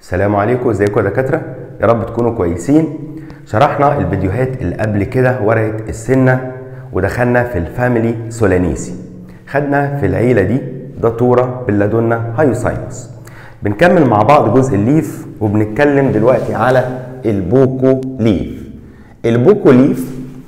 السلام عليكم ازيكم يا دكاتره يا رب تكونوا كويسين شرحنا الفيديوهات اللي قبل كده ورقه السنه ودخلنا في الفاميلي سولانيسي خدنا في العيله دي داتورا بلادونا هايوساينس بنكمل مع بعض جزء الليف وبنتكلم دلوقتي على البوكو ليف البوكو ليف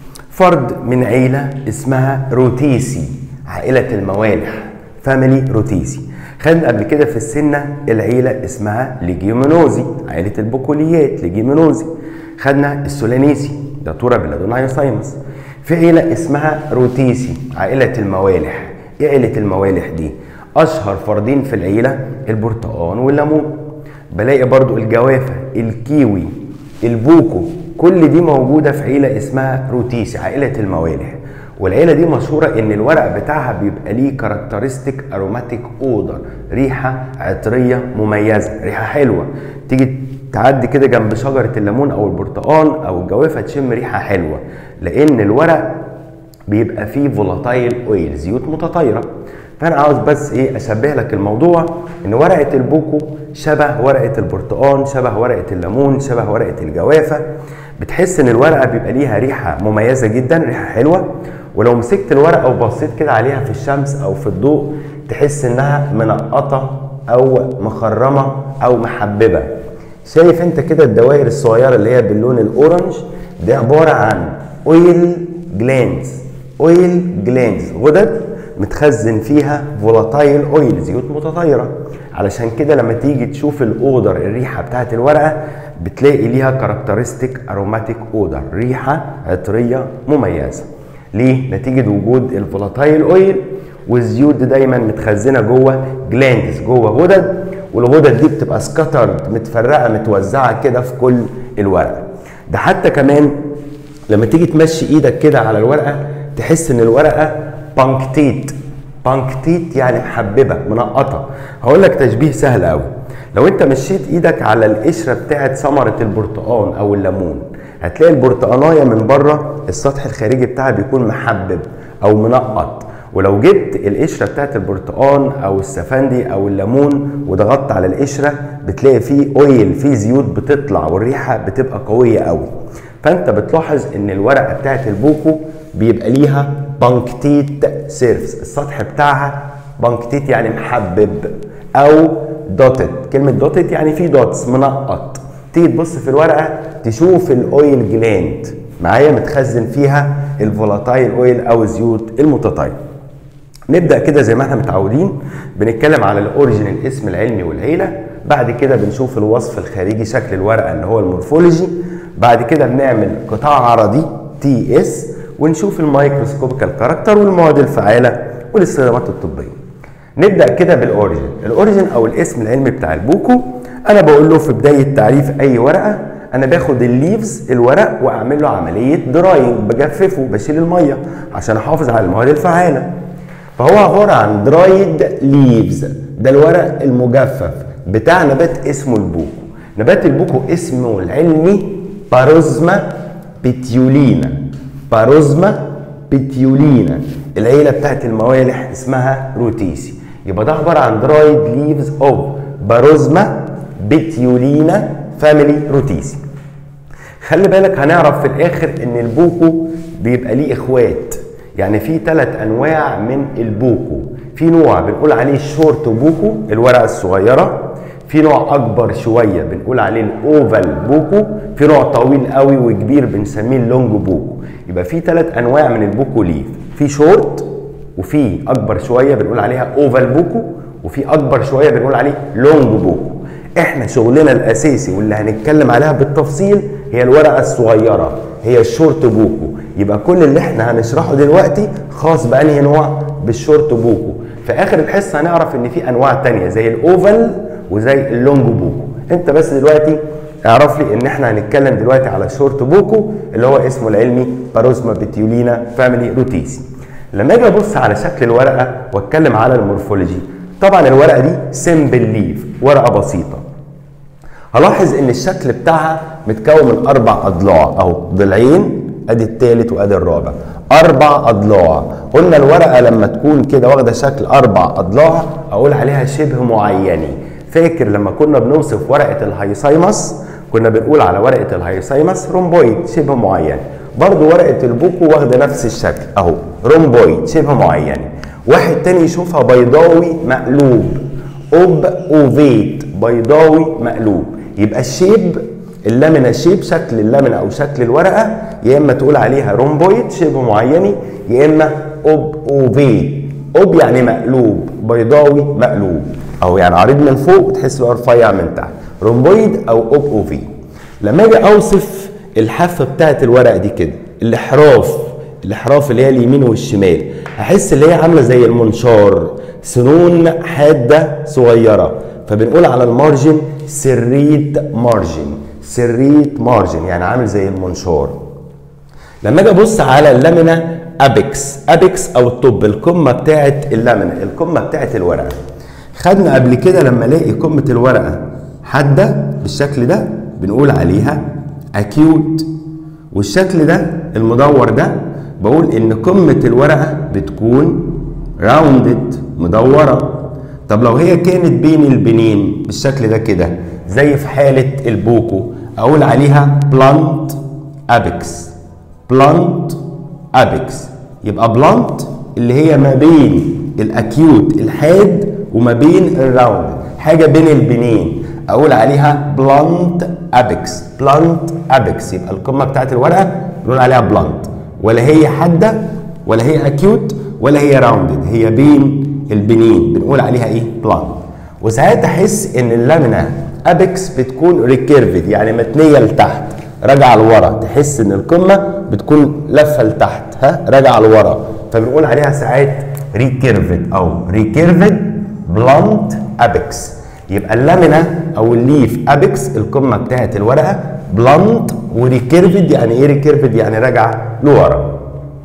فرد من عيله اسمها روتيسي عائله الموالح فاميلي روتيسي خدنا قبل كده في السنة العيلة اسمها ليجيومينوزي عائلة البوكوليات ليجيومينوزي خدنا السولانيسي داتورا بلادونايوسايمس في عيلة اسمها روتيسي عائلة الموالح ايه عيلة الموالح دي اشهر فردين في العيلة البرتقان والليمون بلاقي برضو الجوافة الكيوي البوكو كل دي موجودة في عيلة اسمها روتيسي عائلة الموالح والعيله دي مشهوره ان الورق بتاعها بيبقى ليه كاركترستيك اروماتيك اودر ريحه عطريه مميزه ريحه حلوه تيجي تعدي كده جنب شجره الليمون او البرتقال او الجوافه تشم ريحه حلوه لان الورق بيبقى فيه فولاتايل اويل زيوت متطايره فانا عاوز بس ايه اشبه لك الموضوع ان ورقه البوكو شبه ورقه البرتقال شبه ورقه الليمون شبه ورقه الجوافه بتحس ان الورقه بيبقى ليها ريحه مميزه جدا ريحه حلوه ولو مسكت الورقه وبصيت كده عليها في الشمس او في الضوء تحس انها منقطه او مخرمه او محببه شايف انت كده الدوائر الصغيره اللي هي باللون الاورنج دي عباره عن اويل جلاندز اويل جلاندز غدد متخزن فيها فولاتايل اويل زيوت متطايره علشان كده لما تيجي تشوف الاودر الريحه بتاعت الورقه بتلاقي ليها كاركترستيك اروماتيك اودر ريحه عطريه مميزه ليه؟ نتيجة وجود الفولاتايل اويل والزيوت دي دايما متخزنة جوه جلاندز جوه غدد والغدد دي بتبقى سكاترد متفرقة متوزعة كده في كل الورقة ده حتى كمان لما تيجي تمشي ايدك كده على الورقة تحس ان الورقة بانكتيت بانكتيت يعني محببة منقطة هقول لك تشبيه سهل قوي لو انت مشيت ايدك على القشرة بتاعت ثمرة البرتقال او الليمون هتلاقي البرتقانايه من بره السطح الخارجي بتاعها بيكون محبب او منقط ولو جبت القشره بتاعت البرتقان او السفندي او الليمون وضغطت على القشره بتلاقي فيه اويل فيه زيوت بتطلع والريحه بتبقى قويه قوي فانت بتلاحظ ان الورقه بتاعت البوكو بيبقى ليها بانكتيت سيرفس السطح بتاعها بانكتيت يعني محبب او دوتد كلمه دوتد يعني فيه دوتس منقط تيجي تبص في الورقه تشوف الاويل جلاند معايا متخزن فيها الفولاتايل اويل او الزيوت المتطايره نبدا كده زي ما احنا متعودين بنتكلم على الاوريجين الاسم العلمي والعيله بعد كده بنشوف الوصف الخارجي شكل الورقه اللي هو المورفولوجي بعد كده بنعمل قطاع عرضي تي اس ونشوف الميكروسكوبيكال كاركتر والمواد الفعاله والاستخدامات الطبيه نبدا كده بالاوريجين الاوريجين او الاسم العلمي بتاع البوكو انا بقول له في بدايه تعريف اي ورقه انا باخد الليفز الورق واعمل له عمليه دراينج بجففه بشيل الميه عشان احافظ على المواد الفعاله فهو عباره عن درايد ليفز ده الورق المجفف بتاع نبات اسمه البوكو نبات البوكو اسمه العلمي باروزما بيتيولينا باروزما بيتيولينا العيله بتاعت الموالح اسمها روتيسي يبقى ده عباره عن درايد ليفز اوف باروزما بيتيولينا فاميلي روتيسي خلي بالك هنعرف في الاخر ان البوكو بيبقى ليه اخوات يعني في ثلاث انواع من البوكو في نوع بنقول عليه شورت بوكو الورقه الصغيره في نوع اكبر شويه بنقول عليه الاوفال بوكو في نوع طويل قوي وكبير بنسميه اللونج بوكو يبقى في ثلاث انواع من البوكو ليف في شورت وفي اكبر شويه بنقول عليها اوفال بوكو وفي اكبر شويه بنقول عليه لونج بوكو احنا شغلنا الاساسي واللي هنتكلم عليها بالتفصيل هي الورقه الصغيره هي الشورت بوكو يبقى كل اللي احنا هنشرحه دلوقتي خاص بانهي نوع بالشورت بوكو في اخر الحصه هنعرف ان في انواع تانية زي الاوفال وزي اللونج بوكو انت بس دلوقتي اعرف لي ان احنا هنتكلم دلوقتي على الشورت بوكو اللي هو اسمه العلمي باروزما بيتيولينا فاميلي روتيسي لما اجي ابص على شكل الورقه واتكلم على المورفولوجي طبعا الورقه دي سمبل ليف ورقه بسيطه هلاحظ ان الشكل بتاعها متكون من اربع اضلاع اهو ضلعين ادي الثالث وادي الرابع اربع اضلاع قلنا الورقه لما تكون كده واخده شكل اربع اضلاع اقول عليها شبه معيني فاكر لما كنا بنوصف ورقه الهيسايمس كنا بنقول على ورقه الهيسايمس رومبويد شبه معين برضو ورقه البوكو واخده نفس الشكل اهو رومبويد شبه معين واحد تاني يشوفها بيضاوي مقلوب اوب اوفيت بيضاوي مقلوب يبقى الشيب اللامينا شيب شكل اللامينا او شكل الورقه يا اما تقول عليها رومبويد شبه معيني يا اما اوب اوفيت اوب يعني مقلوب بيضاوي مقلوب او يعني عريض من فوق وتحس انه رفيع من تحت رومبويد او اوب اوفي لما اجي اوصف الحافه بتاعت الورقه دي كده الاحراف الاحراف اللي هي اليمين والشمال هحس اللي هي عامله زي المنشار سنون حاده صغيره فبنقول على المارجن سريت مارجن سريت مارجن يعني عامل زي المنشار لما اجي ابص على اللامينا ابيكس ابيكس او الطب القمه بتاعت اللامينا القمه بتاعت الورقه خدنا قبل كده لما الاقي قمه الورقه حاده بالشكل ده بنقول عليها اكيوت والشكل ده المدور ده بقول ان قمه الورقه بتكون راوندد مدوره طب لو هي كانت بين البنين بالشكل ده كده زي في حاله البوكو اقول عليها بلانت ابيكس بلانت ابيكس يبقى بلانت اللي هي ما بين الاكيوت الحاد وما بين الراوند حاجه بين البنين اقول عليها بلانت ابيكس بلانت ابيكس يبقى القمه بتاعت الورقه بنقول عليها بلانت ولا هي حاده ولا هي اكيوت ولا هي راوندد هي بين البنين بنقول عليها ايه بلانت وساعات احس ان اللامينا ابيكس بتكون ريكيرفد يعني متنيه لتحت راجعه لورا تحس ان القمه بتكون لفه لتحت ها راجعه لورا فبنقول عليها ساعات ريكيرفد او ريكيرفد بلانت ابيكس يبقى اللامينا او الليف ابيكس القمه بتاعت الورقه بلانت وريكيرفد يعني ايه ريكيرفد يعني راجعه لورا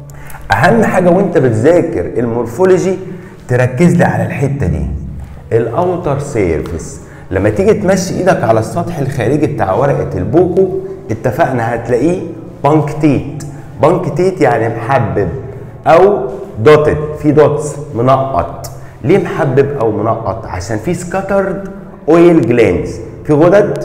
اهم حاجه وانت بتذاكر المورفولوجي تركز لي على الحته دي الاوتر سيرفيس لما تيجي تمشي ايدك على السطح الخارجي بتاع ورقه البوكو اتفقنا هتلاقيه بانكتيت بانكتيت يعني محبب او دوتد في دوتس منقط ليه محبب او منقط عشان في سكاترد اويل جلاندز في غدد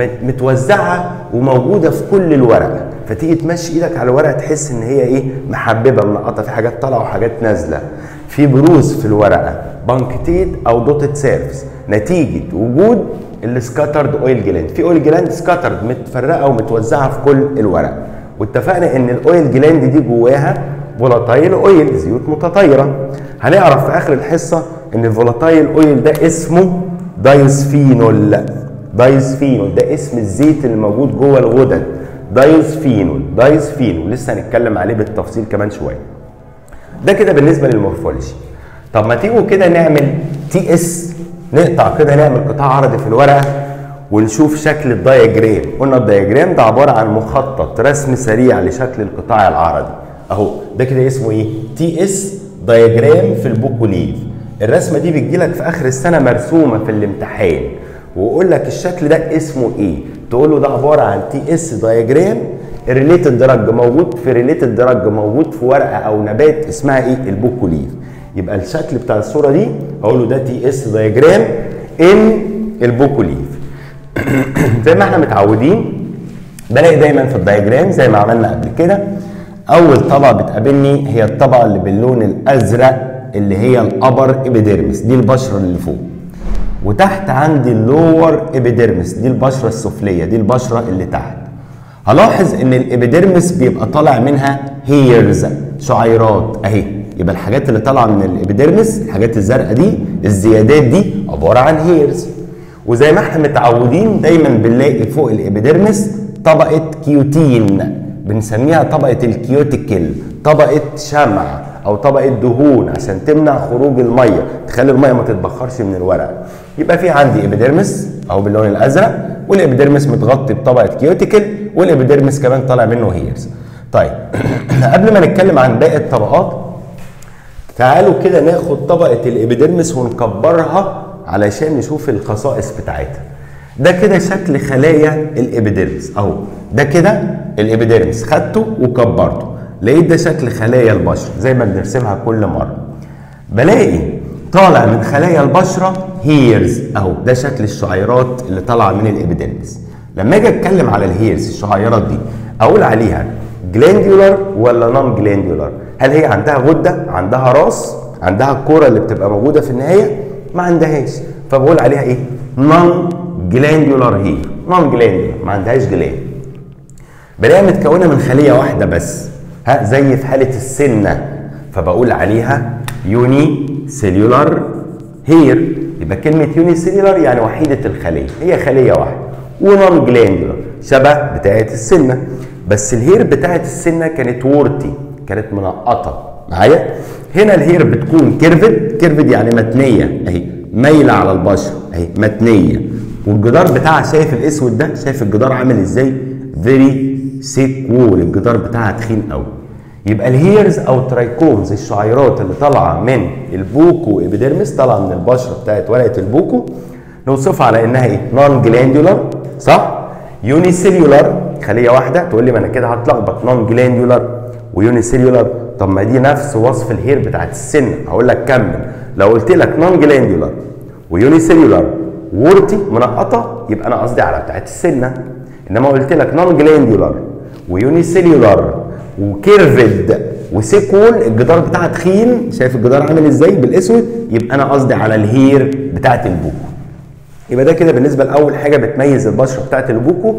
متوزعه وموجوده في كل الورقه فتيجي تمشي ايدك على الورقه تحس ان هي ايه محببه منقطه في حاجات طالعه وحاجات نازله في بروز في الورقه بانكتيت او دوتد سيرفس نتيجه وجود السكاترد اويل جلاند في اويل جلاند سكاترد متفرقه ومتوزعه في كل الورق واتفقنا ان الاويل جلاند دي جواها فولاتايل اويل زيوت متطايره هنعرف في اخر الحصه ان الفولاتايل اويل ده اسمه دايسفينول دايسفينول ده اسم الزيت اللي موجود جوه الغدد دايسفينول دايسفينول لسه هنتكلم عليه بالتفصيل كمان شويه ده كده بالنسبه للمورفولوجي طب ما تيجوا كده نعمل تي اس نقطع كده نعمل قطاع عرضي في الورقه ونشوف شكل الدايجرام قلنا الدايجرام ده عباره عن مخطط رسم سريع لشكل القطاع العرضي اهو ده كده اسمه ايه تي اس دايجرام في البوكوليف الرسمه دي بتجيلك في اخر السنه مرسومه في الامتحان ويقول لك الشكل ده اسمه ايه تقول له ده عباره عن تي اس دايجرام الريليتد دراج موجود في ريليتد دراج موجود في ورقه او نبات اسمها ايه البوكوليف يبقى الشكل بتاع الصوره دي اقول له ده تي اس دايجرام ان البوكوليف زي ما احنا متعودين بلاقي دايما في الدايجرام زي ما عملنا قبل كده اول طبقه بتقابلني هي الطبقه اللي باللون الازرق اللي هي الابر ابيديرمس دي البشره اللي فوق وتحت عندي اللور ابيديرمس دي البشره السفليه دي البشره اللي تحت هلاحظ ان الابيديرمس بيبقى طالع منها هيرز شعيرات اهي يبقى الحاجات اللي طالعه من الابيديرمس الحاجات الزرقاء دي الزيادات دي عباره عن هيرز وزي ما احنا متعودين دايما بنلاقي فوق الابيديرمس طبقه كيوتين بنسميها طبقه الكيوتيكل طبقه شمع او طبقه دهون عشان تمنع خروج الميه تخلي الميه ما تتبخرش من الورق يبقى في عندي ابيديرمس اهو باللون الازرق والابيديرمس متغطي بطبقه كيوتيكل والابيديرمس كمان طالع منه هيرز طيب قبل ما نتكلم عن باقي الطبقات تعالوا كده ناخد طبقه الابيديرمس ونكبرها علشان نشوف الخصائص بتاعتها ده كده شكل خلايا الابيديرمس اهو ده كده الابيديرمس خدته وكبرته لقيت ده شكل خلايا البشر زي ما بنرسمها كل مره بلاقي طالع من خلايا البشره هيرز اهو ده شكل الشعيرات اللي طالعه من الابيديرمس لما اجي اتكلم على الهيرز الشعيرات دي اقول عليها جلانديولار ولا نون جلانديولار هل هي عندها غده عندها راس عندها الكوره اللي بتبقى موجوده في النهايه ما عندهاش فبقول عليها ايه نون جلانديولار هير نون جلانديولار ما عندهاش جلاند بلاقيها متكونه من خليه واحده بس ها زي في حاله السنه فبقول عليها يوني سيلولار هير يبقى كلمه يوني سيلولار يعني وحيده الخليه هي خليه واحده ونون جلاندولار شبه بتاعه السنه بس الهير بتاعه السنه كانت وورتي كانت منقطه معايا هنا الهير بتكون كيرفد كيرفد يعني متنيه اهي مايله على البشره اهي متنيه والجدار بتاعها شايف الاسود ده شايف الجدار عامل ازاي فيري سيك وول الجدار بتاعها تخين قوي يبقى الهيرز او الترايكومز الشعيرات اللي طالعه من البوكو ابيديرمس طالعه من البشره بتاعت ورقه البوكو نوصفها على انها ايه نون جلاندولار صح يوني سيلولار خليه واحده تقول لي ما انا كده هتلخبط نون جلاندولار ويوني سيلولار طب ما دي نفس وصف الهير بتاعت السن هقول لك كمل لو قلت لك نون جلاندولار ويوني سيلولار وورتي منقطه يبقى انا قصدي على بتاعت السنه انما قلت لك نون جلاندولار ويوني سيلولار وكيرفد وسيكول الجدار بتاعها تخين شايف الجدار عامل ازاي بالاسود يبقى انا قصدي على الهير بتاعت البوكو يبقى ده كده بالنسبه لاول حاجه بتميز البشره بتاعت البوكو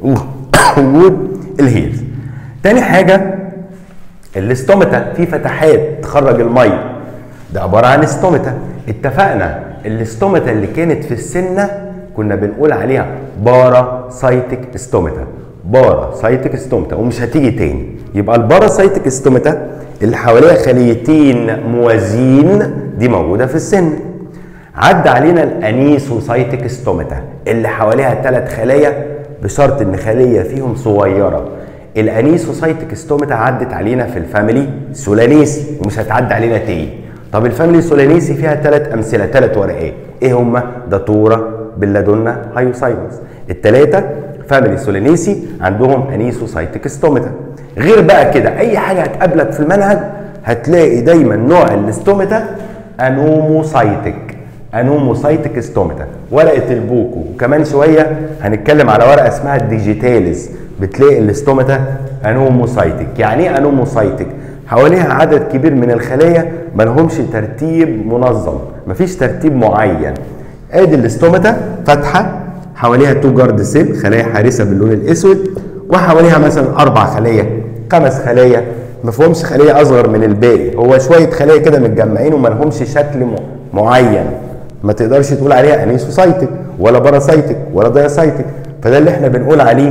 وجود الهيرز تاني حاجه الاستومتا في فتحات تخرج الميه ده عباره عن استومتا اتفقنا الاستومتا اللي كانت في السنه كنا بنقول عليها باراسايتك استومتا باراسايتك استومتا ومش هتيجي تاني يبقى الباراسايتك استومتا اللي حواليها خليتين موازين دي موجوده في السن عدى علينا الانيسوسايتك استومتا اللي حواليها ثلاث خلايا بشرط ان خليه فيهم صغيره الانيسوسايتك استومتا عدت علينا في الفاميلي سولانيسي ومش هتعدي علينا تاني طب الفاميلي سولانيسي فيها ثلاث امثله ثلاث ورقات ايه هما داتورا بلادونا هايوسايموس الثلاثه فاميلي سولانيسي عندهم انيسوسايتك استومتا غير بقى كده اي حاجه هتقابلك في المنهج هتلاقي دايما نوع الاستومتا انوموسايتك انوموسايتك استومتا ورقه البوكو وكمان شويه هنتكلم على ورقه اسمها الديجيتاليز بتلاقي الاستومتا انوموسايتك يعني ايه انوموسايتك حواليها عدد كبير من الخلايا ما لهمش ترتيب منظم مفيش ترتيب معين ادي الاستومتا فاتحه حواليها تو جارد سيل خلايا حارسه باللون الاسود وحواليها مثلا اربع خلايا خمس خلايا ما فيهمش خليه اصغر من الباقي هو شويه خلايا كده متجمعين وما لهمش شكل معين ما تقدرش تقول عليها انيسوسايتك ولا باراسايتك ولا داياسايتك فده اللي احنا بنقول عليه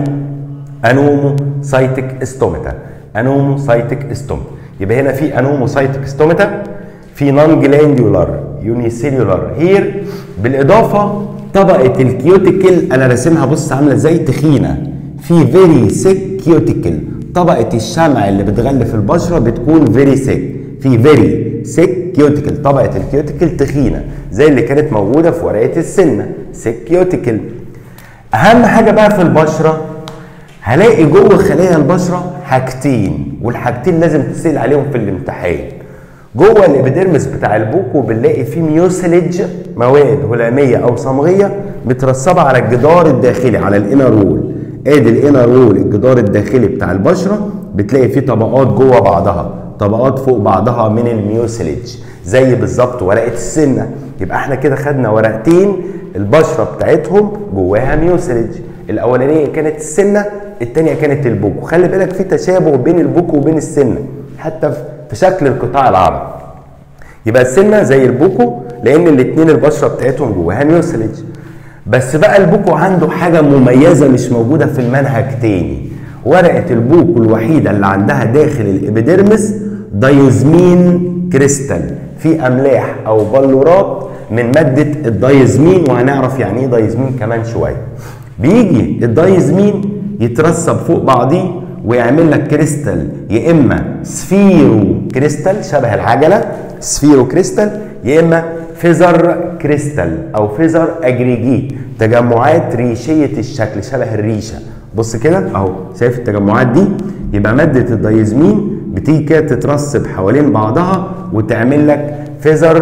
انوموسايتك استومتا انوموسايتك استومتا يبقى هنا في انوموسايتك استومتا في نون جلاندولار يونيسيلولار هير بالاضافه طبقه الكيوتيكل انا راسمها بص عامله ازاي تخينه في فيري سيك كيوتيكل طبقه الشمع اللي بتغلف البشره بتكون فيري سيك في فيري سيك كيوتيكل طبقه الكيوتيكل تخينه زي اللي كانت موجوده في ورقه السنه سيك كيوتيكل اهم حاجه بقى في البشره هلاقي جوه خلايا البشره حاجتين والحاجتين لازم تسال عليهم في الامتحان جوه الابيديرمس بتاع البوكو بنلاقي فيه ميوسلج مواد هلاميه او صمغيه مترسبه على الجدار الداخلي على الانر وول ادي الانر وول الجدار الداخلي بتاع البشره بتلاقي فيه طبقات جوه بعضها طبقات فوق بعضها من الميوسلج زي بالظبط ورقه السنه يبقى احنا كده خدنا ورقتين البشره بتاعتهم جواها ميوسلج الاولانيه كانت السنه الثانيه كانت البوكو خلي بالك في تشابه بين البوكو وبين السنه حتى في شكل القطاع العرضي يبقى السنه زي البوكو لان الاثنين البشره بتاعتهم جواها ميوسلج بس بقى البوكو عنده حاجه مميزه مش موجوده في المنهج تاني ورقه البوكو الوحيده اللي عندها داخل الابيديرمس دايوزمين كريستال في املاح او بلورات من ماده الدايزمين وهنعرف يعني ايه دايزمين كمان شويه بيجي الدايزمين يترسب فوق بعضيه ويعمل لك كريستال يا اما سفيرو كريستال شبه العجله سفيرو كريستال يا اما فيزر كريستال او فيزر اجريجيت تجمعات ريشيه الشكل شبه الريشه بص كده اهو شايف التجمعات دي يبقى ماده الدايزمين بتيجي كده تترسب حوالين بعضها وتعمل لك فيزر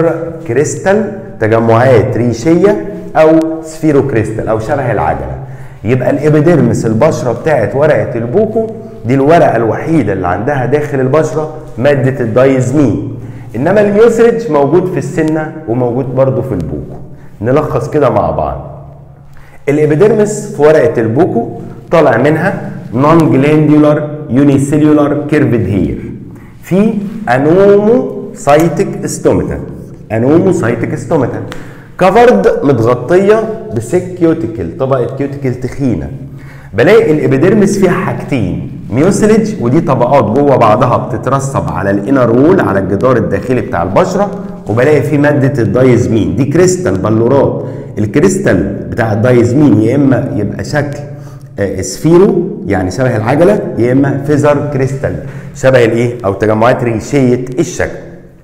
كريستال تجمعات ريشيه او سفيرو كريستال او شبه العجله يبقى الابيديرمس البشره بتاعت ورقه البوكو دي الورقه الوحيده اللي عندها داخل البشره ماده الدايزمين انما الميوسرج موجود في السنه وموجود برضو في البوكو نلخص كده مع بعض الابيديرمس في ورقه البوكو طالع منها نون جلاندولار يونيسيلولار كيرفد هير في انومو سايتك استومتا انومو سايتك استومتا كفرد متغطيه بسك كيوتيكل طبقه كيوتيكل تخينه بلاقي الابيديرمس فيها حاجتين ميوسلج ودي طبقات جوه بعضها بتترسب على الانر وول على الجدار الداخلي بتاع البشره وبلاقي فيه ماده الدايزمين دي كريستال بلورات الكريستال بتاع الدايزمين يا اما يبقى شكل آه، سفيرو يعني شبه العجله يا اما فيزر كريستال شبه الايه او تجمعات ريشيه الشكل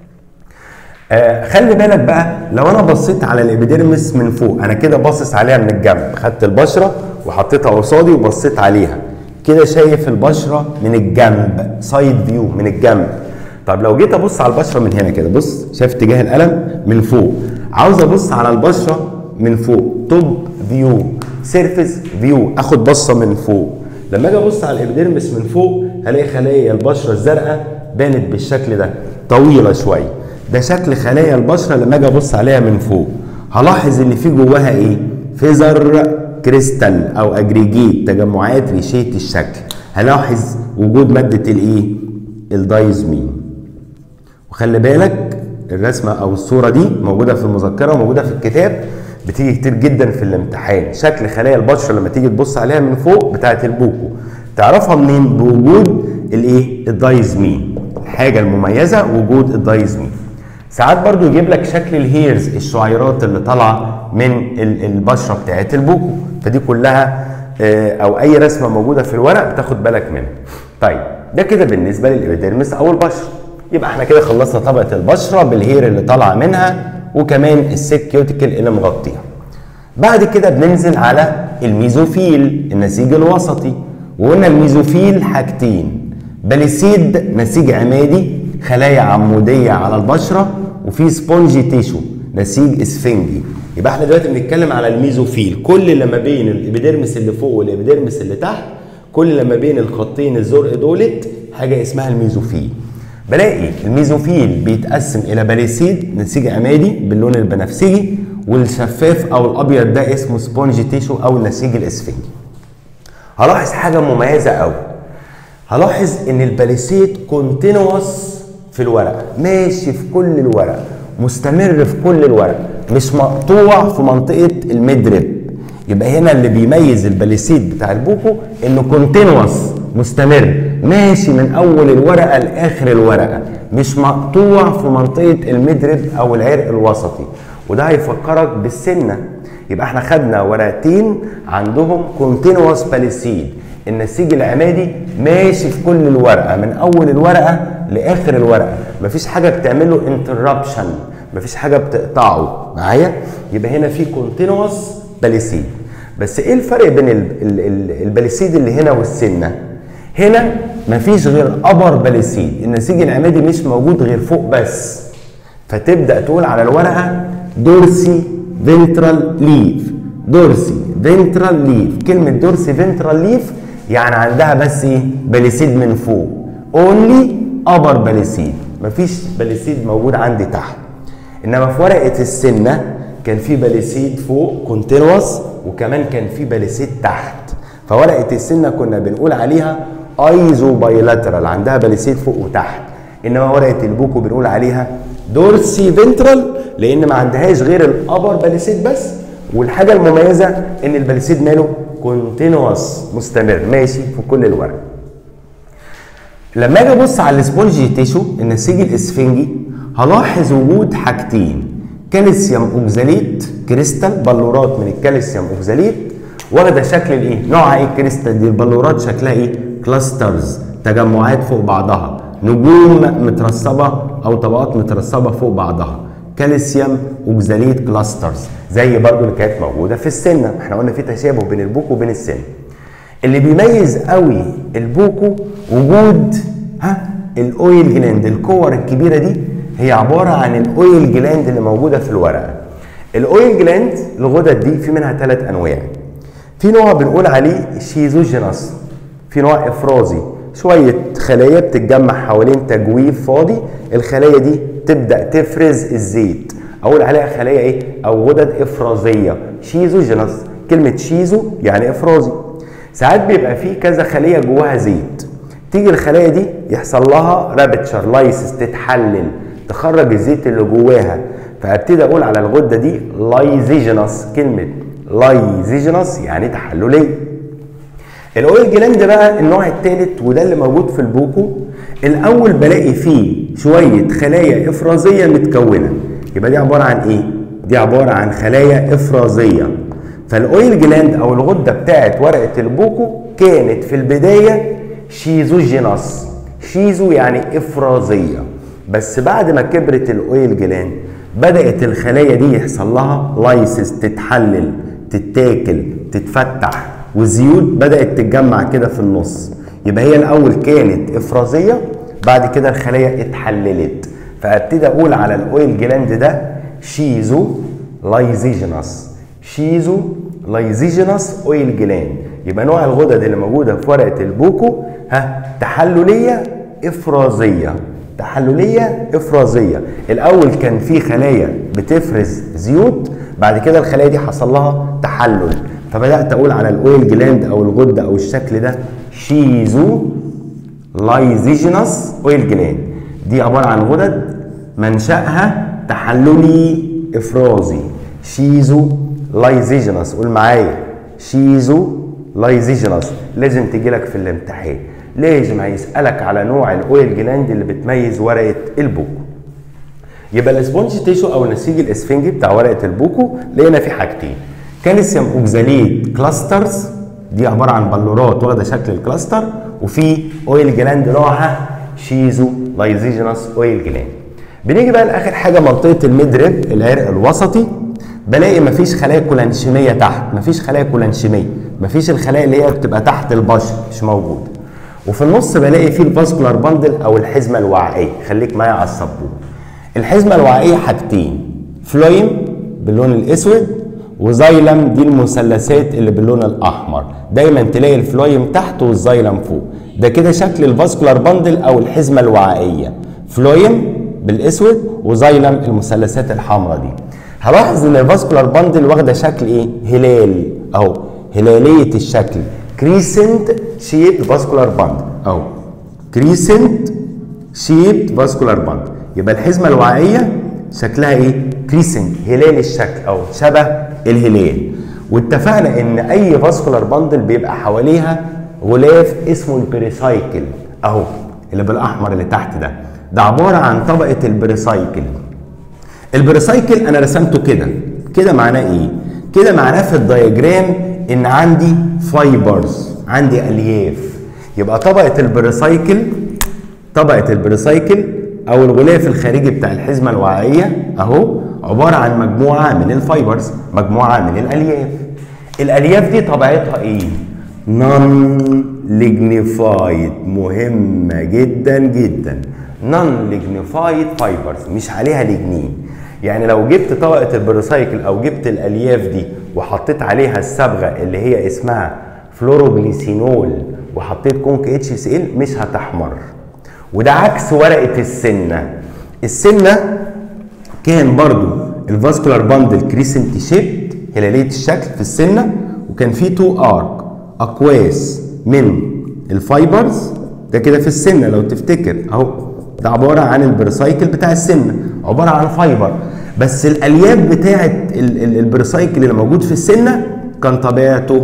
آه خلي بالك بقى لو انا بصيت على الابيديرمس من فوق انا كده باصص عليها من الجنب خدت البشره وحطيتها قصادي وبصيت عليها كده شايف البشره من الجنب سايد فيو من الجنب طب لو جيت ابص على البشره من هنا كده بص شايف اتجاه القلم من فوق عاوز ابص على البشره من فوق توب فيو سيرفيس فيو اخد بصه من فوق لما اجي ابص على الابيديرمس من فوق هلاقي خلايا البشره الزرقاء بانت بالشكل ده طويله شويه ده شكل خلايا البشره لما اجي ابص عليها من فوق هلاحظ ان في جواها ايه فيزر كريستال او اجريجيت تجمعات ريشيه الشكل هلاحظ وجود ماده الايه الدايزمين وخلي بالك الرسمه او الصوره دي موجوده في المذكره وموجوده في الكتاب بتيجي كتير جدا في الامتحان شكل خلايا البشره لما تيجي تبص عليها من فوق بتاعه البوكو تعرفها منين بوجود الايه الدايزمين الحاجه المميزه وجود الدايزمين ساعات برضو يجيب لك شكل الهيرز الشعيرات اللي طالعه من ال- البشره بتاعه البوكو فدي كلها آه، او اي رسمه موجوده في الورق بتاخد بالك منها طيب ده كده بالنسبه للابيديرمس او البشره يبقى احنا كده خلصنا طبقه البشره بالهير اللي طالعه منها وكمان السيك كيوتيكل اللي مغطيها بعد كده بننزل على الميزوفيل النسيج الوسطي وقلنا الميزوفيل حاجتين باليسيد نسيج عمادي خلايا عموديه على البشره وفي سبونجي تيشو نسيج اسفنجي يبقى احنا دلوقتي بنتكلم على الميزوفيل كل لما بين الابيديرمس اللي فوق والابيديرمس اللي تحت كل لما بين الخطين الزرق دولت حاجه اسمها الميزوفيل بلاقي الميزوفيل بيتقسم الى باليسيد نسيج عمادي باللون البنفسجي والشفاف او الابيض ده اسمه سبونجي تيشو او النسيج الاسفنجي هلاحظ حاجه مميزه قوي هلاحظ ان الباليسيد كونتينوس في الورق ماشي في كل الورق مستمر في كل الورق مش مقطوع في منطقه المدرب يبقى هنا اللي بيميز الباليسيد بتاع البوكو انه كونتينوس مستمر ماشي من اول الورقه لاخر الورقه مش مقطوع في منطقه المدرب او العرق الوسطي وده هيفكرك بالسنه يبقى احنا خدنا ورقتين عندهم كونتينوس باليسيد النسيج العمادي ماشي في كل الورقه من اول الورقه لاخر الورقه مفيش حاجه بتعمل له انتربشن مفيش حاجه بتقطعه معايا يبقى هنا في كونتينوس باليسيد بس ايه الفرق بين ال- ال- ال- الباليسيد اللي هنا والسنه هنا مفيش غير ابر باليسيد النسيج العمادي مش موجود غير فوق بس فتبدا تقول على الورقه دورسي فينترال ليف دورسي فينترال ليف كلمه دورسي فينترال ليف يعني عندها بس ايه باليسيد من فوق اونلي ابر باليسيد مفيش باليسيد موجود عندي تحت انما في ورقه السنه كان في باليسيد فوق كونتينوس وكمان كان في باليسيد تحت فورقه السنه كنا بنقول عليها ايزو بايلاترال عندها باليسيد فوق وتحت انما ورقه البوكو بنقول عليها دورسي فينترال لان ما عندهاش غير الابر باليسيد بس والحاجه المميزه ان الباليسيد ماله كونتينوس مستمر ماشي في كل الورق لما اجي ابص على السبونجي تيشو النسيج الاسفنجي هلاحظ وجود حاجتين كالسيوم اوكزاليت كريستال بلورات من الكالسيوم اوكزاليت واخده شكل الايه؟ نوعها ايه الكريستال دي؟ البلورات شكلها ايه؟ كلاسترز تجمعات فوق بعضها نجوم مترسبه او طبقات مترسبه فوق بعضها كالسيوم اوكزاليت كلاسترز زي برضو اللي كانت موجوده في السنه احنا قلنا في تشابه بين البوكو وبين السن اللي بيميز قوي البوكو وجود ها الاويل جلاند الكور الكبيره دي هي عباره عن الاويل جلاند اللي موجوده في الورقه الاويل جلاند الغدد دي في منها ثلاث انواع في نوع بنقول عليه شيزوجينس في نوع افرازي شويه خلايا بتتجمع حوالين تجويف فاضي الخلايا دي تبدا تفرز الزيت اقول عليها خلايا ايه او غدد افرازيه شيزوجينس كلمه شيزو يعني افرازي ساعات بيبقى فيه كذا خليه جواها زيت تيجي الخلايا دي يحصل لها رابتشر لايسس تتحلل تخرج الزيت اللي جواها فابتدي اقول على الغده دي لايزيجينس كلمه لايزيجينس يعني تحلليه الاويل جلاند بقى النوع الثالث وده اللي موجود في البوكو الاول بلاقي فيه شويه خلايا افرازيه متكونه يبقى دي عباره عن ايه دي عباره عن خلايا افرازيه فالاويل جلاند او الغده بتاعت ورقه البوكو كانت في البدايه شيزوجينس شيزو يعني افرازيه بس بعد ما كبرت الاويل جلاند بدات الخلايا دي يحصل لها لايسس تتحلل تتاكل تتفتح والزيوت بدات تتجمع كده في النص يبقى هي الاول كانت افرازيه بعد كده الخلايا اتحللت فابتدي اقول على الاويل جلاند ده شيزو لايزيجينس شيزو لايزيجينس اويل جلاند يبقى نوع الغدد اللي موجوده في ورقه البوكو ها تحلليه افرازيه تحلليه افرازيه الاول كان في خلايا بتفرز زيوت بعد كده الخلايا دي حصل لها تحلل فبدات اقول على الاويل جلاند او الغده او الشكل ده شيزو لايزيجينس اويل جلاند دي عباره عن غدد منشاها تحللي افرازي شيزو لايزيجينس قول معايا شيزو لايزيجينس لازم تجي لك في الامتحان لازم هيسالك على نوع الاويل جلاند اللي بتميز ورقه البوكو يبقى الاسبونج تيشو او النسيج الاسفنجي بتاع ورقه البوكو لقينا فيه حاجتين كالسيوم اوكزاليت كلاسترز دي عباره عن بلورات واخده شكل الكلاستر وفي اويل جلاند نوعها شيزو لايزيجينس اويل جلاند بنيجي بقى لاخر حاجه منطقه الميدرب العرق الوسطي بلاقي مفيش خلايا كولانشيميه تحت مفيش خلايا كولانشيميه مفيش الخلايا اللي هي بتبقى تحت البشر مش موجوده وفي النص بلاقي فيه الفاسكولار باندل او الحزمه الوعائيه خليك معايا على السبوره الحزمه الوعائيه حاجتين فلويم باللون الاسود وزايلم دي المثلثات اللي باللون الاحمر دايما تلاقي الفلويم تحت والزايلم فوق ده كده شكل الفاسكولار باندل او الحزمه الوعائيه فلويم بالاسود وزايلم المثلثات الحمراء دي هلاحظ ان الفاسكولار باندل واخده شكل ايه هلال اهو هلاليه الشكل كريسنت شيب فاسكولار باندل اهو كريسنت شيب فاسكولار باندل يبقى الحزمه الوعائيه شكلها ايه كريسنت هلال الشكل او شبه الهلال واتفقنا ان اي فاسكولار باندل بيبقى حواليها غلاف اسمه البريسايكل اهو اللي بالاحمر اللي تحت ده ده عباره عن طبقه البريسايكل البريسايكل انا رسمته كده كده معناه ايه كده معناه في الدياجرام ان عندي فايبرز عندي الياف يبقى طبقه البريسايكل طبقه البريسايكل او الغلاف الخارجي بتاع الحزمه الوعائيه اهو عباره عن مجموعه من الفايبرز مجموعه من الالياف الالياف دي طبيعتها ايه نون ليجنيفايد مهمه جدا جدا نون ليجنيفايد فايبرز مش عليها ليجنين يعني لو جبت طبقه البريسايكل او جبت الالياف دي وحطيت عليها الصبغه اللي هي اسمها فلوروجليسينول وحطيت كونك اتش سي ال مش هتحمر وده عكس ورقه السنه السنه كان برضو الفاسكولار باندل كريسنت شيبت هلاليه الشكل في السنه وكان في تو ارك اقواس من الفايبرز ده كده في السنه لو تفتكر اهو ده عباره عن البريسايكل بتاع السنه عباره عن فايبر بس الالياف بتاعه البريسايكل اللي موجود في السنه كان طبيعته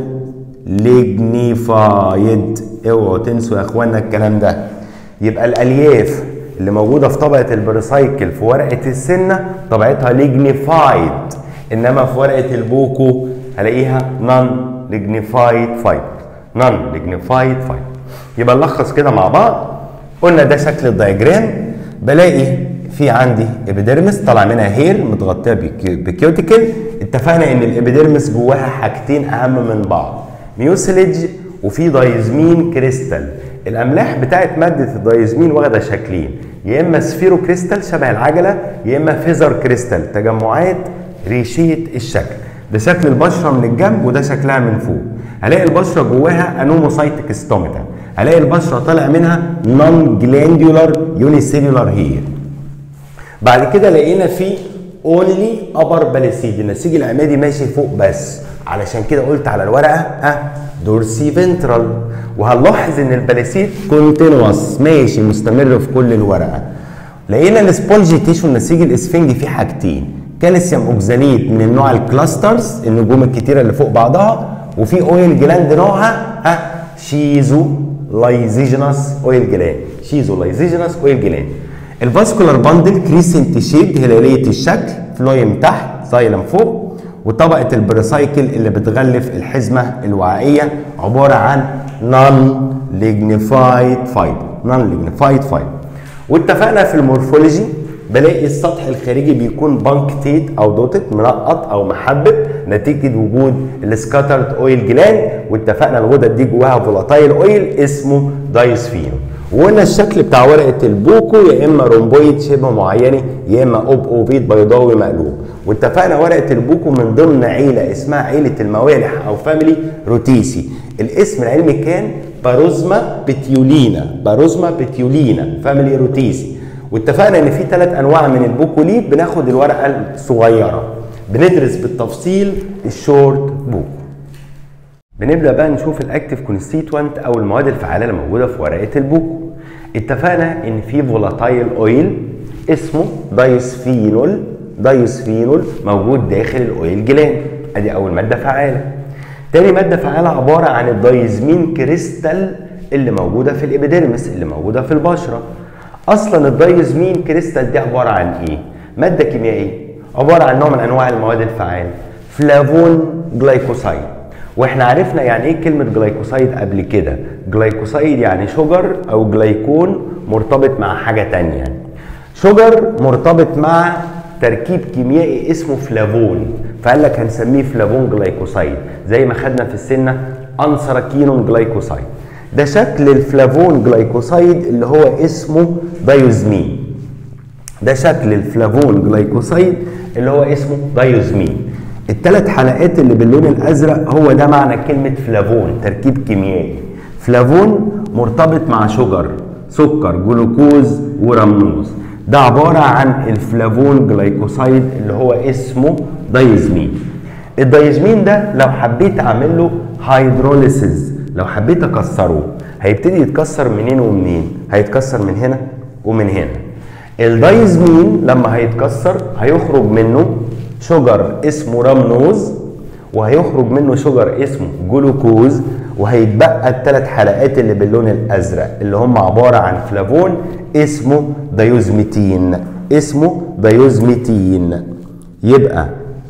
ليجنيفايد اوعوا تنسوا يا اخوانا الكلام ده يبقى الالياف اللي موجوده في طبقه البريسايكل في ورقه السنه طبيعتها ليجنيفايد انما في ورقه البوكو هلاقيها نون ليجنيفايد فايبر نون ليجنيفايد فايبر يبقى نلخص كده مع بعض قلنا ده شكل الدايجرام بلاقي في عندي ابيديرمس طالع منها هير متغطيه بكيوتيكل اتفقنا ان الابيديرمس جواها حاجتين اهم من بعض ميوسيلج وفي دايزمين كريستال الاملاح بتاعت ماده الدايزمين واخده شكلين يا اما سفيرو كريستال شبه العجله يا اما فيزر كريستال تجمعات ريشيه الشكل ده شكل البشره من الجنب وده شكلها من فوق هلاقي البشره جواها انوموسايتك ستومتا هلاقي البشره طالع منها نون جلاندولار يونيسيلولار هير بعد كده لقينا في اونلي ابر باليسيد النسيج العمادي ماشي فوق بس علشان كده قلت على الورقه ها دورسي فنترال وهنلاحظ ان الباليسيد كونتينوس ماشي مستمر في كل الورقه لقينا السبونجي تيشو النسيج الاسفنجي فيه حاجتين كالسيوم اوكزاليت من النوع الكلاسترز النجوم الكتيره اللي فوق بعضها وفي اويل جلاند نوعها ها شيزو لايزيجينس اويل جلاند شيزو لايزيجينس اويل جلاند الفاسكولار باندل كريسنت شيب هلاليه الشكل فلويم تحت زايلم فوق وطبقه البريسايكل اللي بتغلف الحزمه الوعائيه عباره عن نون ليجنيفايد فايبر نون ليجنيفايد فايبر واتفقنا في المورفولوجي بلاقي السطح الخارجي بيكون بانكتيت او دوتت منقط او محبب نتيجه وجود السكاترد اويل جلاند واتفقنا الغدد دي جواها فولاتايل اويل اسمه دايسفينو وقلنا الشكل بتاع ورقه البوكو يا اما رومبويد شبه معينه يا اما اوب اوفيد بيضاوي مقلوب واتفقنا ورقه البوكو من ضمن عيله اسمها عيله الموالح او فاميلي روتيسي الاسم العلمي كان باروزما بتيولينا باروزما بتيولينا فاميلي روتيسي واتفقنا ان في ثلاث انواع من البوكوليت بناخد الورقه الصغيره بندرس بالتفصيل الشورت بوكو بنبدا بقى نشوف الاكتيف كونستيتوانت او المواد الفعاله اللي موجوده في ورقه البوكو اتفقنا ان في فولاتايل اويل اسمه دايسفينول دايسفينول موجود داخل الاويل جلاند ادي اول ماده فعاله تاني ماده فعاله عباره عن الدايزمين كريستال اللي موجوده في الابيديرمس اللي موجوده في البشره اصلا الدايزمين كريستال دي عباره عن ايه ماده كيميائيه عباره عن نوع من انواع المواد الفعاله فلافون جلايكوسايد واحنا عرفنا يعني ايه كلمه جلايكوسايد قبل كده جلايكوسايد يعني شجر او جلايكون مرتبط مع حاجه تانية شجر مرتبط مع تركيب كيميائي اسمه فلافون فقال لك هنسميه فلافون جلايكوسايد زي ما خدنا في السنه انثراكينون جلايكوسايد ده شكل الفلافون جلايكوسايد اللي هو اسمه دايوزمين ده شكل الفلافون جلايكوسايد اللي هو اسمه دايوزمين الثلاث حلقات اللي باللون الازرق هو ده معنى كلمه فلافون تركيب كيميائي فلافون مرتبط مع شجر سكر جلوكوز ورمنوز ده عباره عن الفلافون جلايكوسايد اللي هو اسمه دايزمين الدايزمين ده لو حبيت اعمل له هيدروليسيز لو حبيت اكسره هيبتدي يتكسر منين ومنين هيتكسر من هنا ومن هنا الدايزمين لما هيتكسر هيخرج منه شجر اسمه رمنوز وهيخرج منه شجر اسمه جلوكوز وهيتبقى الثلاث حلقات اللي باللون الازرق اللي هم عباره عن فلافون اسمه دايوزميتين اسمه دايوزميتين يبقى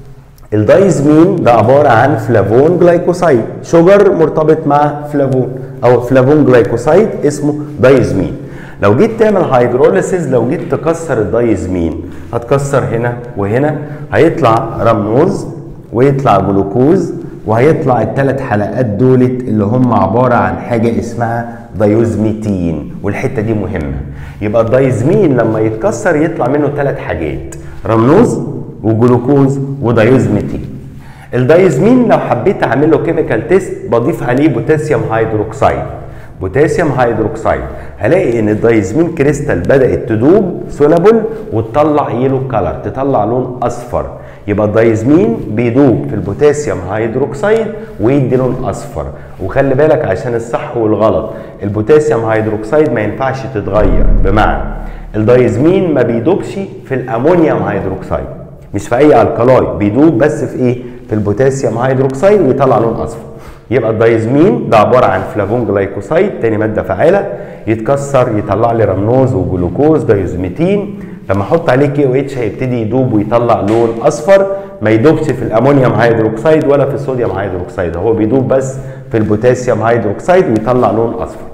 الدايزمين ده عباره عن فلافون جلايكوسايد شجر مرتبط مع فلافون او فلافون جلايكوسايد اسمه دايزمين لو جيت تعمل هيدروليسيز لو جيت تكسر الدايزمين هتكسر هنا وهنا هيطلع رمنوز ويطلع جلوكوز وهيطلع الثلاث حلقات دولت اللي هم عباره عن حاجه اسمها دايوزميتين والحته دي مهمه يبقى الدايزمين لما يتكسر يطلع منه ثلاث حاجات رمنوز وجلوكوز ودايوزميتين الدايزمين لو حبيت اعمل له كيميكال تيست بضيف عليه بوتاسيوم هيدروكسيد بوتاسيوم هيدروكسيد هلاقي ان الدايزمين كريستال بدات تدوب سولابل وتطلع يلو كلر تطلع لون اصفر يبقى الدايزمين بيدوب في البوتاسيوم هيدروكسيد ويدي لون اصفر وخلي بالك عشان الصح والغلط البوتاسيوم هيدروكسيد ما ينفعش تتغير بمعنى الدايزمين ما بيدوبش في الامونيوم هيدروكسيد مش في اي الكلاي بيدوب بس في ايه في البوتاسيوم هيدروكسيد ويطلع لون اصفر يبقى الدايزمين ده عباره عن فلافون جلايكوسايد تاني ماده فعاله يتكسر يطلع لي رمنوز وجلوكوز دايزميتين لما احط عليه كي او اتش هيبتدي يدوب ويطلع لون اصفر ما يدوبش في الامونيوم هيدروكسيد ولا في الصوديوم هيدروكسيد هو بيدوب بس في البوتاسيوم هيدروكسيد ويطلع لون اصفر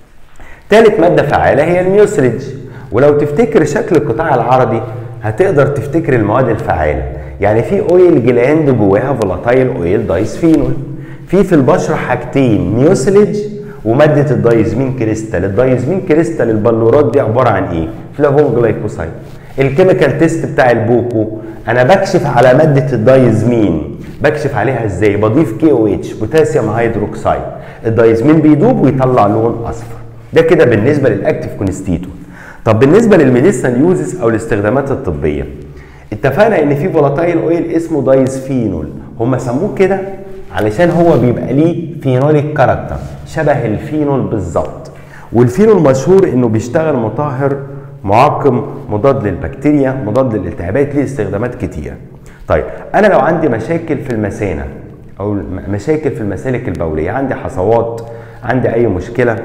ثالث ماده فعاله هي الميوسلج ولو تفتكر شكل القطاع العرضي هتقدر تفتكر المواد الفعاله يعني في اويل جلاند جواها فولاتايل اويل دايسفينول في في البشره حاجتين ميوسلج وماده الدايزمين كريستال الدايزمين كريستال البلورات دي عباره عن ايه فلافون جلايكوسايد الكيميكال تيست بتاع البوكو انا بكشف على ماده الدايزمين بكشف عليها ازاي بضيف كي او اتش بوتاسيوم هيدروكسيد الدايزمين بيدوب ويطلع لون اصفر ده كده بالنسبه للاكتيف كونستيتو طب بالنسبه للميديسنال يوزز او الاستخدامات الطبيه اتفقنا ان في فولاتايل اويل اسمه دايزفينول هم سموه كده علشان هو بيبقى ليه فينوليك كاركتر شبه الفينول بالظبط والفينول مشهور انه بيشتغل مطهر معقم مضاد للبكتيريا مضاد للالتهابات ليه استخدامات كتير طيب انا لو عندي مشاكل في المثانه او مشاكل في المسالك البوليه عندي حصوات عندي اي مشكله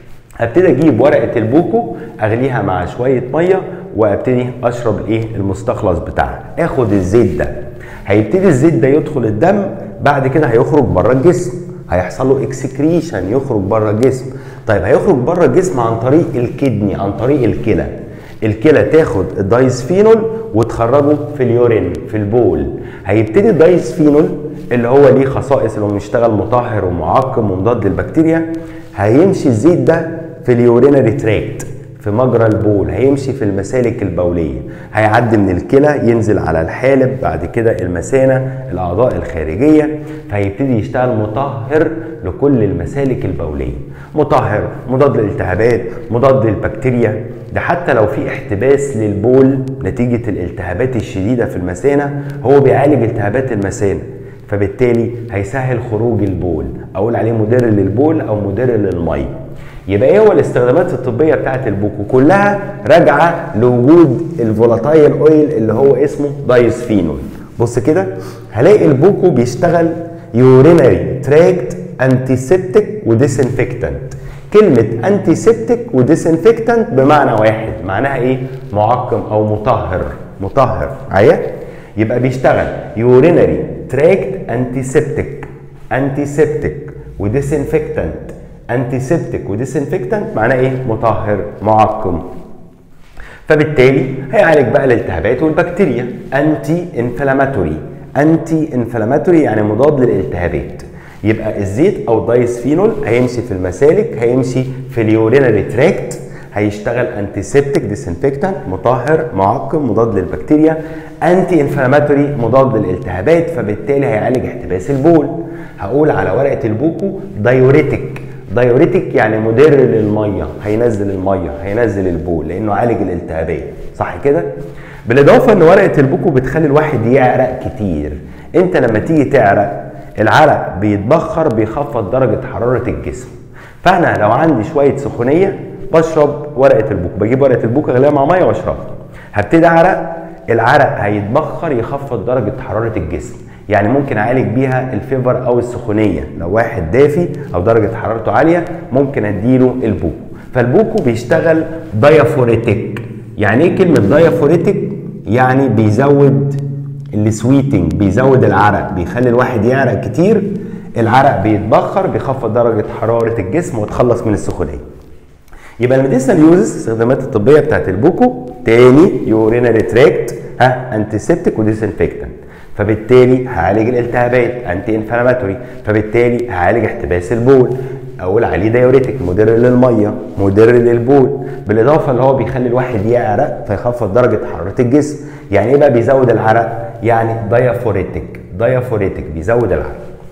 ابتدي اجيب ورقه البوكو اغليها مع شويه ميه وابتدي اشرب الايه المستخلص بتاعها اخد الزيت ده هيبتدي الزيت ده يدخل الدم بعد كده هيخرج بره الجسم هيحصل له اكسكريشن يخرج بره الجسم طيب هيخرج بره الجسم عن طريق الكدني عن طريق الكلى الكلى تاخد الدايسفينول وتخرجه في اليورين في البول هيبتدي الدايسفينول اللي هو ليه خصائص اللي هو بيشتغل مطهر ومعقم ومضاد للبكتيريا هيمشي الزيت ده في اليورينري تراكت في مجرى البول هيمشي في المسالك البوليه هيعدي من الكلى ينزل على الحالب بعد كده المثانه الاعضاء الخارجيه فهيبتدي يشتغل مطهر لكل المسالك البوليه مطهر مضاد للالتهابات مضاد للبكتيريا ده حتى لو في احتباس للبول نتيجه الالتهابات الشديده في المثانه هو بيعالج التهابات المثانه فبالتالي هيسهل خروج البول اقول عليه مدر للبول او مدر للميه يبقى ايه هو الاستخدامات الطبيه بتاعت البوكو كلها راجعه لوجود الفولاتايل اويل اللي هو اسمه دايسفينول بص كده هلاقي البوكو بيشتغل يورينري تراكت انتيسبتيك وديسنفكتنت كلمة انتيسبتيك وديسنفكتنت بمعنى واحد معناها ايه؟ معقم او مطهر مطهر عيا يبقى بيشتغل يورينري تراكت انتيسبتيك انتيسبتيك وديسنفكتنت انتيسبتيك وديسنفكتنت معناه ايه؟ مطهر معقم فبالتالي هيعالج بقى الالتهابات والبكتيريا انتي انفلاماتوري انتي انفلاماتوري يعني مضاد للالتهابات يبقى الزيت او دايسفينول هيمشي في المسالك هيمشي في اليورينري تراكت هيشتغل انتيسبتيك ديسنفكتنت مطهر معقم مضاد للبكتيريا انتي انفلاماتوري مضاد للالتهابات فبالتالي هيعالج احتباس البول هقول على ورقه البوكو دايوريتك دايوريتك يعني مدر للميه هينزل الميه هينزل البول لانه عالج الالتهابات صح كده بالاضافه ان ورقه البوكو بتخلي الواحد يعرق كتير انت لما تيجي تعرق العرق بيتبخر بيخفض درجه حراره الجسم فانا لو عندي شويه سخونيه بشرب ورقه البوكو بجيب ورقه البوكو اغليها مع ميه واشربها هبتدي اعرق العرق هيتبخر يخفض درجه حراره الجسم يعني ممكن اعالج بيها الفيفر او السخونيه لو واحد دافي او درجه حرارته عاليه ممكن اديله البوكو فالبوكو بيشتغل دايافوريتك يعني ايه كلمه دايافوريتك يعني بيزود السويتنج بيزود العرق بيخلي الواحد يعرق كتير العرق بيتبخر بيخفض درجه حراره الجسم وتخلص من السخونيه يبقى الميديسنال يوزز الاستخدامات الطبيه بتاعت البوكو تاني يورينري تراكت ها انتيسبتيك وديسنفكتنت فبالتالي هعالج الالتهابات انتي انفلاماتوري فبالتالي هعالج احتباس البول اقول عليه دايوريتك مدر للميه مدر للبول بالاضافه اللي هو بيخلي الواحد يعرق فيخفض درجه حراره الجسم يعني ايه بقى بيزود العرق يعني دايافوريتك دايافوريتك بيزود العرق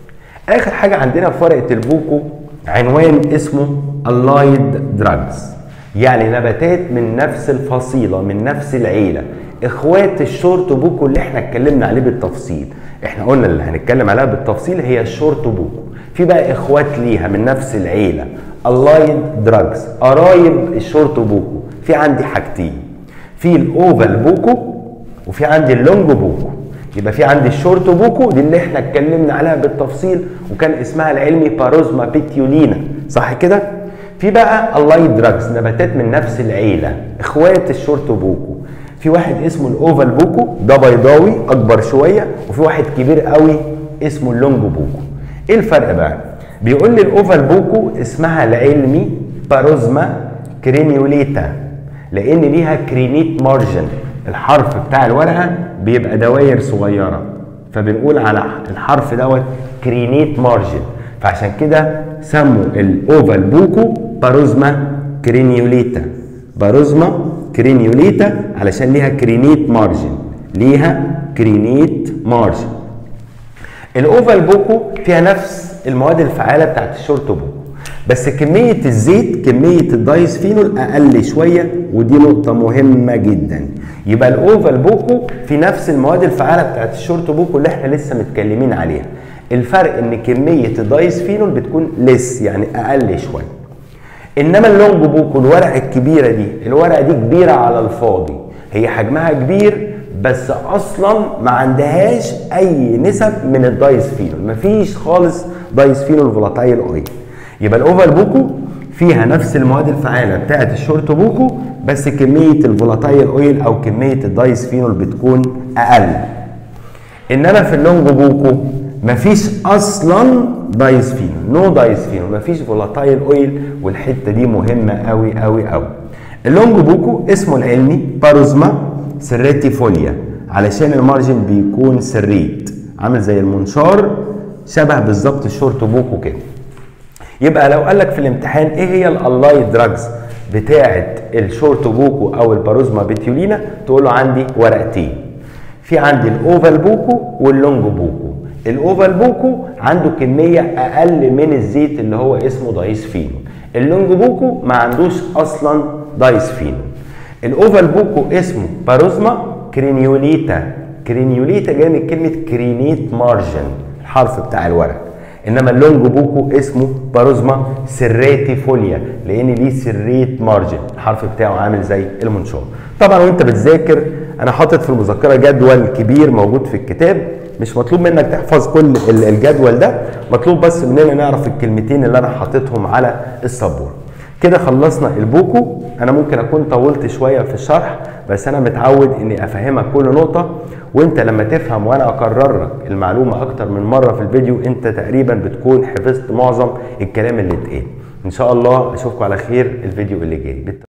اخر حاجه عندنا في ورقه البوكو عنوان اسمه اللايد دراجز يعني نباتات من نفس الفصيله من نفس العيله اخوات الشورت بوكو اللي احنا اتكلمنا عليه بالتفصيل احنا قلنا اللي هنتكلم عليها بالتفصيل هي الشورت بوكو في بقى اخوات ليها من نفس العيله اللايد دراجز قرايب الشورت بوكو في عندي حاجتين في الاوفال بوكو وفي عندي اللونج بوكو يبقى في عندي الشورت بوكو دي اللي احنا اتكلمنا عليها بالتفصيل وكان اسمها العلمي باروزما بيتيولينا صح كده في بقى اللايد دراجز نباتات من نفس العيله اخوات الشورت بوكو في واحد اسمه الاوفال بوكو ده بيضاوي اكبر شويه وفي واحد كبير قوي اسمه اللونج بوكو ايه الفرق بقى بيقول لي الاوفال بوكو اسمها العلمي باروزما كرينيوليتا لان ليها كرينيت مارجن الحرف بتاع الورقه بيبقى دواير صغيره فبنقول على الحرف دوت كرينيت مارجن فعشان كده سموا الاوفال بوكو باروزما كرينيوليتا باروزما كرينيوليتا علشان ليها كرينيت مارجن ليها كرينيت مارجن الاوفال بوكو فيها نفس المواد الفعاله بتاعت الشورت بوكو بس كميه الزيت كميه الدايس فينول اقل شويه ودي نقطه مهمه جدا يبقى الاوفال بوكو في نفس المواد الفعاله بتاعت الشورت بوكو اللي احنا لسه متكلمين عليها الفرق ان كميه الدايس فينول بتكون لس يعني اقل شويه انما اللونج بوكو الورقه الكبيره دي الورقه دي كبيره على الفاضي هي حجمها كبير بس اصلا ما عندهاش اي نسب من الدايس فينول مفيش خالص دايس فينول فولاتايل اويل يبقى الاوفال بوكو فيها نفس المواد الفعاله بتاعه الشورت بوكو بس كميه الفولاتايل اويل او كميه الدايس فينول بتكون اقل انما في اللونج بوكو مفيش اصلا دايس فينول نو دايس فينول مفيش فولاتايل اويل والحته دي مهمه قوي قوي قوي اللونج بوكو اسمه العلمي باروزما سريتي فوليا علشان المارجن بيكون سريت عامل زي المنشار شبه بالظبط الشورت بوكو كده يبقى لو قال لك في الامتحان ايه هي الالايد دراجز بتاعه الشورت بوكو او الباروزما بيتيولينا تقول له عندي ورقتين في عندي الاوفال بوكو واللونج بوكو الاوفال بوكو عنده كميه اقل من الزيت اللي هو اسمه دايس فينول اللونج بوكو ما عندوش اصلا دايس فينول الاوفال بوكو اسمه باروزما كرينيوليتا كرينيوليتا جاي من كلمه كرينيت مارجن الحرف بتاع الورق انما اللونج بوكو اسمه باروزما سريتي فوليا لان ليه سريت مارجن الحرف بتاعه عامل زي المنشار طبعا وانت بتذاكر انا حاطط في المذكره جدول كبير موجود في الكتاب مش مطلوب منك تحفظ كل الجدول ده مطلوب بس مننا نعرف الكلمتين اللي انا حاططهم على السبوره كده خلصنا البوكو انا ممكن اكون طولت شويه في الشرح بس انا متعود اني افهمك كل نقطه وانت لما تفهم وانا اكرر لك المعلومه اكتر من مره في الفيديو انت تقريبا بتكون حفظت معظم الكلام اللي اتقال ان شاء الله اشوفكم على خير الفيديو اللي جاي